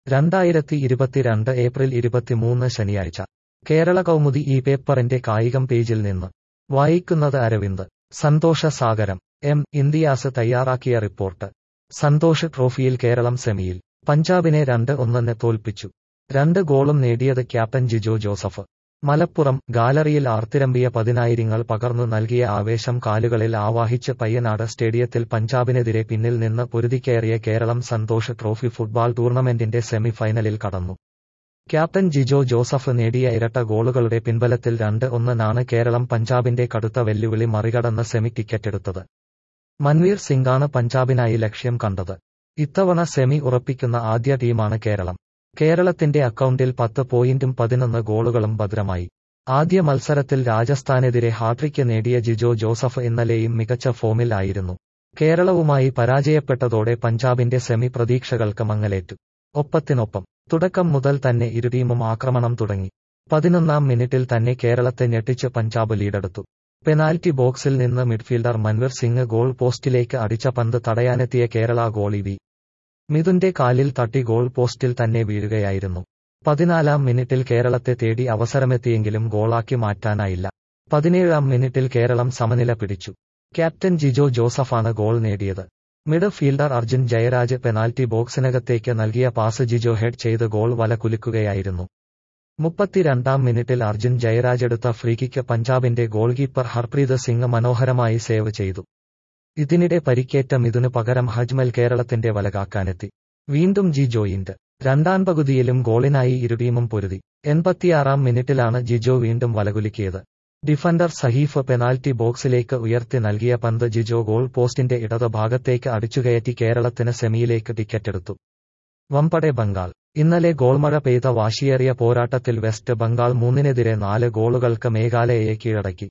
രണ്ടായിരത്തി ഇരുപത്തിരണ്ട് ഏപ്രിൽ ഇരുപത്തിമൂന്ന് ശനിയാഴ്ച കേരള കൗമുദി ഈ പേപ്പറിന്റെ കായികം പേജിൽ നിന്ന് വായിക്കുന്നത് അരവിന്ദ് സന്തോഷ സാഗരം എം ഇന്ത്യാസ് തയ്യാറാക്കിയ റിപ്പോർട്ട് സന്തോഷ് ട്രോഫിയിൽ കേരളം സെമിയിൽ പഞ്ചാബിനെ രണ്ട് ഒന്നിന് തോൽപ്പിച്ചു രണ്ട് ഗോളും നേടിയത് ക്യാപ്റ്റൻ ജിജോ ജോസഫ് മലപ്പുറം ഗാലറിയിൽ ആർത്തിരമ്പിയ പതിനായിരങ്ങൾ പകർന്നു നൽകിയ ആവേശം കാലുകളിൽ ആവാഹിച്ച് പയ്യനാട് സ്റ്റേഡിയത്തിൽ പഞ്ചാബിനെതിരെ പിന്നിൽ നിന്ന് പൊരുതിക്കയറിയ കേരളം സന്തോഷ് ട്രോഫി ഫുട്ബോൾ ടൂർണമെന്റിന്റെ സെമി ഫൈനലിൽ കടന്നു ക്യാപ്റ്റൻ ജിജോ ജോസഫ് നേടിയ ഇരട്ട ഗോളുകളുടെ പിൻബലത്തിൽ രണ്ട് ഒന്നിനാണ് കേരളം പഞ്ചാബിന്റെ കടുത്ത വെല്ലുവിളി മറികടന്ന് സെമി ടിക്കറ്റെടുത്തത് മൻവീർ സിംഗാണ് പഞ്ചാബിനായി ലക്ഷ്യം കണ്ടത് ഇത്തവണ സെമി ഉറപ്പിക്കുന്ന ആദ്യ ടീമാണ് കേരളം കേരളത്തിന്റെ അക്കൗണ്ടിൽ പത്ത് പോയിന്റും പതിനൊന്ന് ഗോളുകളും ഭദ്രമായി ആദ്യ മത്സരത്തിൽ രാജസ്ഥാനെതിരെ ഹാട്രിക്ക് നേടിയ ജിജോ ജോസഫ് ഇന്നലെയും മികച്ച ഫോമിൽ ആയിരുന്നു കേരളവുമായി പരാജയപ്പെട്ടതോടെ പഞ്ചാബിന്റെ സെമി പ്രതീക്ഷകൾക്ക് മങ്ങലേറ്റു ഒപ്പത്തിനൊപ്പം തുടക്കം മുതൽ തന്നെ ഇരു ടീമും ആക്രമണം തുടങ്ങി പതിനൊന്നാം മിനിറ്റിൽ തന്നെ കേരളത്തെ ഞെട്ടിച്ച് പഞ്ചാബ് ലീഡെടുത്തു പെനാൽറ്റി ബോക്സിൽ നിന്ന് മിഡ്ഫീൽഡർ മൻവീർ സിംഗ് ഗോൾ പോസ്റ്റിലേക്ക് അടിച്ച പന്ത് തടയാനെത്തിയ കേരള ഗോളി വി മിഥുന്റെ കാലിൽ തട്ടി ഗോൾ പോസ്റ്റിൽ തന്നെ വീഴുകയായിരുന്നു പതിനാലാം മിനിറ്റിൽ കേരളത്തെ തേടി അവസരമെത്തിയെങ്കിലും ഗോളാക്കി മാറ്റാനായില്ല പതിനേഴാം മിനിറ്റിൽ കേരളം സമനില പിടിച്ചു ക്യാപ്റ്റൻ ജിജോ ജോസഫാണ് ഗോൾ നേടിയത് midfielder Arjun Jayaraj penalty ബോക്സിനകത്തേക്ക് നൽകിയ പാസ് ജിജോ ഹെഡ് ചെയ്ത് ഗോൾ വല കുലുക്കുകയായിരുന്നു മുപ്പത്തിരണ്ടാം മിനിറ്റിൽ അർജുൻ ജയരാജ് എടുത്ത ഫ്രീകിക്ക് പഞ്ചാബിന്റെ ഗോൾ കീപ്പർ ഹർപ്രീത് സിംഗ് മനോഹരമായി സേവ് ചെയ്തു ഇതിനിടെ പരിക്കേറ്റ മിഥുന് പകരം ഹജ്മൽ കേരളത്തിന്റെ വലകാക്കാനെത്തി വീണ്ടും ജിജോയിന്റ് രണ്ടാം പകുതിയിലും ഗോളിനായി ഇരു ടീമും പൊരുതി എൺപത്തിയാറാം മിനിറ്റിലാണ് ജിജോ വീണ്ടും വലകുലുക്കിയത് ഡിഫൻഡർ സഹീഫ് പെനാൽറ്റി ബോക്സിലേക്ക് ഉയർത്തി നൽകിയ പന്ത് ജിജോ ഗോൾ പോസ്റ്റിന്റെ ഇടത് ഭാഗത്തേക്ക് അടിച്ചുകയറ്റി കേരളത്തിന് സെമിയിലേക്ക് ടിക്കറ്റെടുത്തു വമ്പടെ ബംഗാൾ ഇന്നലെ ഗോൾമഴ പെയ്ത വാശിയേറിയ പോരാട്ടത്തിൽ വെസ്റ്റ് ബംഗാൾ മൂന്നിനെതിരെ നാല് ഗോളുകൾക്ക് മേഘാലയയെ കീഴടക്കി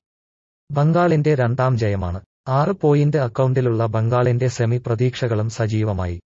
ബംഗാളിന്റെ രണ്ടാം ജയമാണ് ആറ് പോയിന്റ് അക്കൗണ്ടിലുള്ള ബംഗാളിന്റെ സെമി പ്രതീക്ഷകളും സജീവമായി